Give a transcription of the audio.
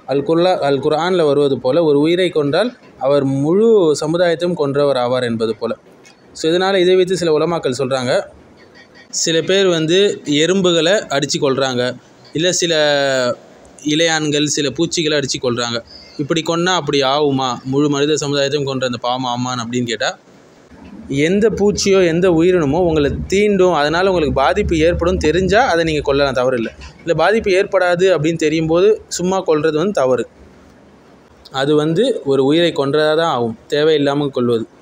அல் குர்லா அல் குர்ஆனில் வருவது போல் ஒரு உயிரை கொன்றால் அவர் முழு சமுதாயத்தையும் கொன்றவர் ஆவார் என்பது போல் ஸோ இதனால் இதை வைத்து சில உலமாக்கள் சொல்கிறாங்க சில பேர் வந்து எறும்புகளை அடித்து கொல்றாங்க இல்லை சில இலையான்கள் சில பூச்சிகளை அடித்து கொல்றாங்க இப்படி கொன்னா அப்படி ஆகுமா முழு மனித சமுதாயத்தையும் கொன்ற அந்த பாவம் ஆமான்னு அப்படின்னு கேட்டால் எந்த பூச்சியோ எந்த உயிரினமோ உங்களை தீண்டும் அதனால் உங்களுக்கு பாதிப்பு ஏற்படும் தெரிஞ்சால் அதை நீங்கள் கொல்லலாம் தவறு இல்லை இல்லை பாதிப்பு ஏற்படாது அப்படின்னு தெரியும் போது சும்மா கொல்றது வந்து தவறு அது வந்து ஒரு உயிரை கொன்றதாக தான் ஆகும் தேவையில்லாமல் கொல்வது